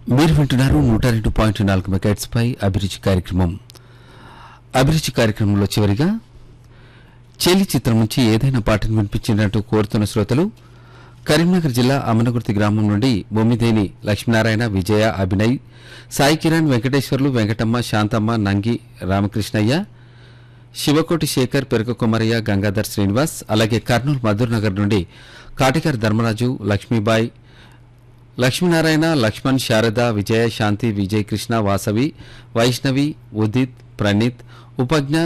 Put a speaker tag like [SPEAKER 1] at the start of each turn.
[SPEAKER 1] మీరు వింటున్నారు నూట రెండు పాయింట్ నాలుగు మెగాట్స్ పై అభిరుచి కార్యక్రమం అభిరుచి కార్యక్రమంలో చివరిగా చెల్లి చిత్రం నుంచి ఏదైనా పాటను వినిపించినట్టు కోరుతున్న శ్రోతలు కరీంనగర్ జిల్లా అమనగుర్తి గ్రామం నుండి బొమ్మిదేని లక్ష్మీనారాయణ విజయ అభినయ్ సాయి కిరణ్ వెంకటేశ్వర్లు వెంకటమ్మ శాంతమ్మ నంగి రామకృష్ణయ్య శివకోటి శేఖర్ పెరుక కుమరయ్య గంగాధర్ శ్రీనివాస్ అలాగే కర్నూలు మధుర్ నగర్ నుండి కాటికర్ ధర్మరాజు లక్ష్మీబాయి లక్ష్మీనారాయణ లక్ష్మణ్ శారద విజయ శాంతి విజయ్ కృష్ణ వాసవి వైష్ణవి ఉదిత్ ప్రణీత్ ఉపజ్ఞ